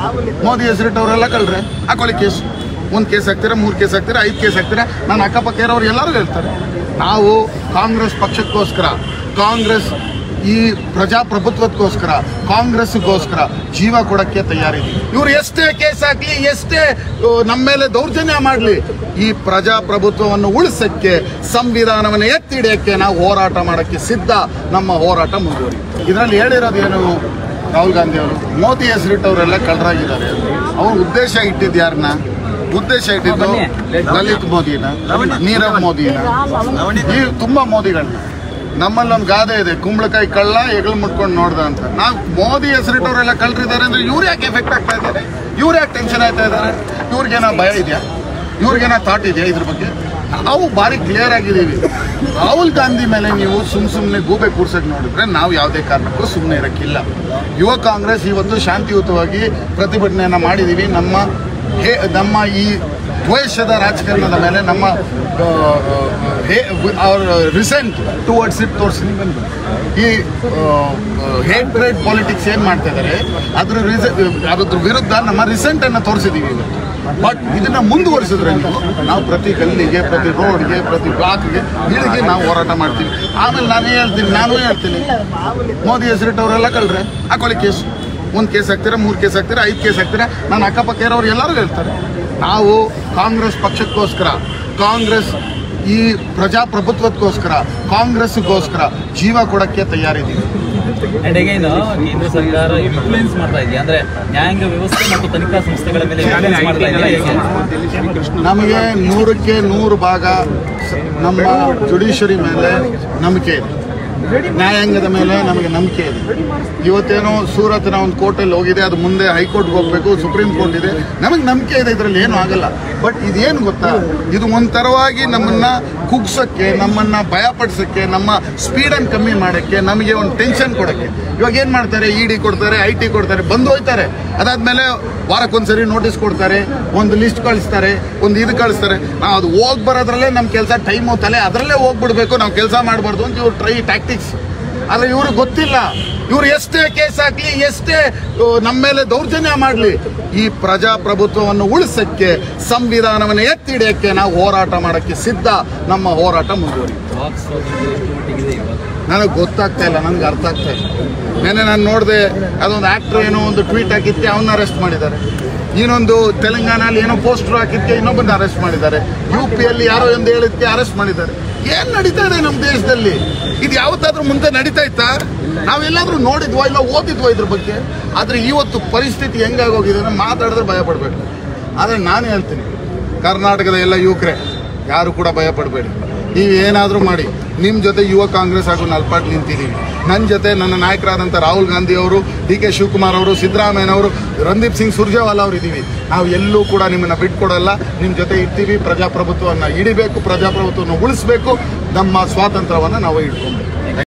ಮೋದಿ ಹೆಸರಿಟ್ಟವರೆಲ್ಲ ಕಳ್ರೆ ಹಾಕೊಳ್ಳಿ ಕೇಸ್ ಒಂದು ಕೇಸ್ ಹಾಕ್ತೀರಾ ಮೂರು ಕೇಸ್ ಹಾಕ್ತೀರಾ ಐದು ಕೇಸ್ ಹಾಕ್ತೀರಾ ನಾನು ಅಕ್ಕಪಕ್ಕ ಇರೋರು ಎಲ್ಲರೂ ಹೇಳ್ತಾರೆ ನಾವು ಕಾಂಗ್ರೆಸ್ ಪಕ್ಷಕ್ಕೋಸ್ಕರ ಕಾಂಗ್ರೆಸ್ ಈ ಪ್ರಜಾಪ್ರಭುತ್ವಕ್ಕೋಸ್ಕರ ಕಾಂಗ್ರೆಸ್ಗೋಸ್ಕರ ಜೀವ ಕೊಡಕ್ಕೆ ತಯಾರಿದ್ದೀವಿ ಇವ್ರು ಎಷ್ಟೇ ಕೇಸ್ ಹಾಕ್ಲಿ ಎಷ್ಟೇ ಆ, ನಮ್ಮ ಮೇಲೆ ದೌರ್ಜನ್ಯ ಮಾಡಲಿ ಈ ಪ್ರಜಾಪ್ರಭುತ್ವವನ್ನು ಉಳಿಸಕ್ಕೆ ಸಂವಿಧಾನವನ್ನು ಎತ್ತಿ ಹಿಡಿಯಕ್ಕೆ ನಾವು ಹೋರಾಟ ಮಾಡಕ್ಕೆ ಸಿದ್ಧ ನಮ್ಮ ಹೋರಾಟ ಮುಂದುವರಿ ಇದರಲ್ಲಿ ಹೇಳಿರೋದು ಏನು ರಾಹುಲ್ ಗಾಂಧಿ ಅವರು ಮೋದಿ ಹೆಸರಿಟ್ಟವರೆಲ್ಲ ಕಳ್ಳರಾಗಿದ್ದಾರೆ ಅವ್ರ ಉದ್ದೇಶ ಇಟ್ಟಿದ್ದು ಯಾರನ್ನ ಉದ್ದೇಶ ಇಟ್ಟಿದ್ದು ಲಲಿತ್ ಮೋದಿನ ನೀರವ್ ಮೋದಿನ ಈ ತುಂಬಾ ಮೋದಿಗಳನ್ನ ನಮ್ಮಲ್ಲಿ ಒಂದು ಗಾದೆ ಇದೆ ಕುಂಬಳಕಾಯಿ ಕಳ್ಳ ಎಗಳು ಮುಟ್ಕೊಂಡು ನೋಡ್ದ ಅಂತ ನಾವು ಮೋದಿ ಹೆಸರಿಟ್ಟವರೆಲ್ಲ ಕಳ್ಳರಿದ್ದಾರೆ ಅಂದ್ರೆ ಇವ್ರು ಯಾಕೆ ಎಫೆಕ್ಟ್ ಆಗ್ತಾ ಇದ್ದಾರೆ ಇವ್ರು ಯಾಕೆ ಟೆನ್ಷನ್ ಆಯ್ತಾ ಇದ್ದಾರೆ ಇವ್ರಿಗೇನೋ ಭಯ ಇದೆಯಾ ಇವ್ರಿಗೇನೋ ಥಾಟ್ ಇದೆಯಾ ಇದ್ರ ಬಗ್ಗೆ ನಾವು ಭಾರಿ ಕ್ಲಿಯರ್ ಆಗಿದ್ದೀವಿ ರಾಹುಲ್ ಗಾಂಧಿ ಮೇಲೆ ನೀವು ಸುಮ್ ಸುಮ್ಮನೆ ಗೂಬೆ ಕೂರ್ಸಕ್ ನೋಡಿದ್ರೆ ನಾವು ಯಾವುದೇ ಕಾರಣಕ್ಕೂ ಸುಮ್ಮನೆ ಇರಕ್ಕಿಲ್ಲ ಯುವ ಕಾಂಗ್ರೆಸ್ ಇವತ್ತು ಶಾಂತಿಯುತವಾಗಿ ಪ್ರತಿಭಟನೆಯನ್ನ ಮಾಡಿದೀವಿ ನಮ್ಮ ಹೇ ನಮ್ಮ ಈ ದ್ವೇಷದ ರಾಜಕಾರಣದ ಮೇಲೆ ನಮ್ಮ ರಿಸೆಂಟ್ ಟುವರ್ಡ್ಸ್ ಇಟ್ ತೋರಿಸಿ ಈ ಹೇಟ್ರೇಡ್ ಪಾಲಿಟಿಕ್ಸ್ ಏನ್ ಮಾಡ್ತಾ ಇದ್ದಾರೆ ಅದ್ರ ರಿಸ ಅದ್ರ ವಿರುದ್ಧ ನಮ್ಮ ರಿಸೆಂಟ್ ಅನ್ನ ತೋರಿಸಿದೀವಿ ಇವತ್ತು ಬಟ್ ಇದನ್ನ ಮುಂದುವರಿಸಿದ್ರೆ ನೀವು ನಾವು ಪ್ರತಿ ಗಲ್ಲಿಗೆ ಪ್ರತಿ ರೋಡ್ಗೆ ಪ್ರತಿ ಬ್ಲಾಕ್ಗೆ ಇಳಿಗೆ ನಾವು ಹೋರಾಟ ಮಾಡ್ತೀವಿ ಆಮೇಲೆ ನಾನೇ ಹೇಳ್ತೀನಿ ನಾನು ಹೇಳ್ತೀನಿ ಮೋದಿ ಹೆಸರಿಟ್ಟವರೆಲ್ಲ ಕಳ್ರೆ ಹಾಕೊಳ್ಳಿ ಕೇಸ್ ಒಂದು ಕೇಸ್ ಹಾಕ್ತೀರಾ ಮೂರು ಕೇಸ್ ಹಾಕ್ತೀರಾ ಐದು ಕೇಸ್ ಹಾಕ್ತೀರಾ ನಾನು ಅಕ್ಕಪಕ್ಕ ಇರೋರು ಎಲ್ಲರೂ ಹೇಳ್ತಾರೆ ನಾವು ಕಾಂಗ್ರೆಸ್ ಪಕ್ಷಕ್ಕೋಸ್ಕರ ಕಾಂಗ್ರೆಸ್ ಈ ಪ್ರಜಾಪ್ರಭುತ್ವಕ್ಕೋಸ್ಕರ ಕಾಂಗ್ರೆಸ್ಗೋಸ್ಕರ ಜೀವ ಕೊಡಕ್ಕೆ ತಯಾರಿದ್ದೀವಿ ಅಂಡ್ ಅಗೈನ್ ಕೇಂದ್ರ ಸರ್ಕಾರ ಇನ್ಫ್ಲೂಯೆನ್ಸ್ ಮಾಡ್ತಾ ಇದೆಯಾ ಅಂದ್ರೆ ನ್ಯಾಯಾಂಗ ವ್ಯವಸ್ಥೆ ಮತ್ತು ತನಿಖಾ ಸಂಸ್ಥೆಗಳ ಮೇಲೆ ಇನ್ಫ್ಲೂಯೆನ್ಸ್ ಮಾಡ್ತಾ ಇದೆಯಾ ಹೇಗೆ? ನಮಗೆ ನೂರಕ್ಕೆ ನೂರು ಭಾಗ ಸ- ನಮ್ಮ ಜುಡಿಷರಿ ಮೇಲೆ ನಂಬಿಕೆ ಇದೆ ನ್ಯಾಯಾಂಗದ ಮೇಲೆ ನಮಗೆ ನಂಬಿಕೆ ಇದೆ ಇವತ್ತೇನೋ ಸೂರತ್ನ ಒಂದು ಕೋರ್ಟಲ್ಲಿ ಹೋಗಿದೆ ಅದು ಮುಂದೆ ಹೈಕೋರ್ಟ್ಗೆ ಹೋಗ್ಬೇಕು ಸುಪ್ರೀಂ ಕೋರ್ಟ್ ಇದೆ ನಮಗೆ ನಂಬಿಕೆ ಇದೆ ಇದರಲ್ಲಿ ಏನು ಆಗಲ್ಲ ಬಟ್ ಇದೇನು ಗೊತ್ತಾ ಇದು ಒಂಥರವಾಗಿ ನಮ್ಮನ್ನ ಕುಗ್ಸಕ್ಕೆ ನಮ್ಮನ್ನ ಭಯಪಡಿಸಕ್ಕೆ ನಮ್ಮ ಸ್ಪೀಡನ್ನು ಕಮ್ಮಿ ಮಾಡೋಕ್ಕೆ ನಮಗೆ ಒಂದು ಟೆನ್ಷನ್ ಕೊಡಕ್ಕೆ ಇವಾಗ ಏನು ಮಾಡ್ತಾರೆ ಇ ಡಿ ಕೊಡ್ತಾರೆ ಐ ಟಿ ಕೊಡ್ತಾರೆ ಬಂದು ಹೋಯ್ತಾರೆ ಅದಾದ್ಮೇಲೆ ವಾರಕ್ಕೊಂದ್ಸರಿ ನೋಟಿಸ್ ಕೊಡ್ತಾರೆ ಒಂದು ಲಿಸ್ಟ್ ಕಳಿಸ್ತಾರೆ ಒಂದು ಇದು ಕಳಿಸ್ತಾರೆ ನಾವು ಅದು ಹೋಗಿ ಬರೋದ್ರಲ್ಲೇ ನಮ್ಮ ಕೆಲಸ ಟೈಮು ತಲೆ ಅದರಲ್ಲೇ ಹೋಗ್ಬಿಡ್ಬೇಕು ನಾವು ಕೆಲಸ ಮಾಡಬಾರ್ದು ಅಂತ ಇವ್ರು ಟ್ರೈ ಟ್ಯಾಕ್ಟಿಕ್ಸ್ ಆದ್ರೆ ಇವ್ರಿಗೆ ಗೊತ್ತಿಲ್ಲ ಇವ್ರು ಎಷ್ಟೇ ಕೇಸ್ ಹಾಕ್ಲಿ ಎಷ್ಟೇ ಆ, ನಮ್ಮ ಮೇಲೆ ದೌರ್ಜನ್ಯ ಮಾಡಲಿ ಈ ಪ್ರಜಾಪ್ರಭುತ್ವವನ್ನು ಉಳಿಸಕ್ಕೆ ಸಂವಿಧಾನವನ್ನು ಎತ್ತಿ ಹಿಡಿಯಕ್ಕೆ ನಾವು ಹೋರಾಟ ಮಾಡಕ್ಕೆ ಸಿದ್ಧ ನಮ್ಮ ಹೋರಾಟ ಮುಂದುವರಿ ವಾಕ್ ಸ್ವಾತಂತ್ರ್ಯ ಎಷ್ಟು ಮಟ್ಟಿಗಿದೆ ಇವಾಗ ನನಗೆ ಗೊತ್ತಾಗ್ತಾ ಇಲ್ಲ ನನಗೆ ಅರ್ಥ ಆಗ್ತಾ ಇಲ್ಲ ನೆನ್ನೆ ನಾನು ನೋಡಿದೆ ಅದೊಂದು ಆಕ್ಟರ್ ಏನೋ ಒಂದು ಟ್ವೀಟ್ ಹಾಕಿದ್ಕೆ ಅವನ್ನ ಅರೆಸ್ಟ್ ಮಾಡಿದ್ದಾರೆ ಇನ್ನೊಂದು ತೆಲಂಗಾಣಲ್ಲಿ ಏನೋ ಪೋಸ್ಟರ್ ಹಾಕಿದ್ಕೆ ಇನ್ನೊಬ್ಬನ ಅರೆಸ್ಟ್ ಮಾಡಿದ್ದಾರೆ ಯು ಪಿಯಲ್ಲಿ ಯಾರೋ ಒಂದು ಹೇಳಿದ್ಕೆ ಅರೆಸ್ಟ್ ಮಾಡಿದ್ದಾರೆ ಏನ್ ನಡೀತಾ ಇದೆ ನಮ್ಮ ದೇಶದಲ್ಲಿ ಇದು ಯಾವತ್ತಾದ್ರೂ ಮುಂದೆ ನಡೀತಾ ಇತ್ತಾ ನಾವೆಲ್ಲಾದ್ರೂ ನೋಡಿದ್ವೋ ಇಲ್ಲ ಓದಿದ್ವೋ ಇದ್ರ ಬಗ್ಗೆ ಆದ್ರೆ ಇವತ್ತು ಪರಿಸ್ಥಿತಿ ಹೆಂಗಾಗೋಗಿದೆ ಅಂದ್ರೆ ಮಾತಾಡಿದ್ರೆ ಭಯ ಪಡಬೇಕು ಆದ್ರೆ ನಾನು ಹೇಳ್ತೀನಿ ಕರ್ನಾಟಕದ ಎಲ್ಲ ಯುವಕರೇ ಯಾರು ಕೂಡ ಭಯ ಪಡಬೇಡಿ ನೀವು ಏನಾದರೂ ಮಾಡಿ ನಿಮ್ಮ ಜೊತೆ ಯುವ ಕಾಂಗ್ರೆಸ್ ಹಾಗೂ ನಲ್ಪಾಟ್ ನಿಂತಿದ್ದೀವಿ ನನ್ನ ಜೊತೆ ನನ್ನ ನಾಯಕರಾದಂಥ ರಾಹುಲ್ ಗಾಂಧಿ ಅವರು ಡಿ ಕೆ ಶಿವಕುಮಾರ್ ಅವರು ಸಿದ್ದರಾಮಯ್ಯನವರು ರಂದೀಪ್ ಸಿಂಗ್ ಸುರ್ಜೇವಾಲಾ ಅವರು ಇದ್ದೀವಿ ನಾವು ಎಲ್ಲೂ ಕೂಡ ನಿಮ್ಮನ್ನು ಬಿಟ್ಕೊಡಲ್ಲ ನಿಮ್ಮ ಜೊತೆ ಇರ್ತೀವಿ ಪ್ರಜಾಪ್ರಭುತ್ವವನ್ನು ಹಿಡಿಬೇಕು ಪ್ರಜಾಪ್ರಭುತ್ವವನ್ನು ಉಳಿಸಬೇಕು ನಮ್ಮ ಸ್ವಾತಂತ್ರ್ಯವನ್ನು ನಾವು ಇಟ್ಕೊಬೇಕು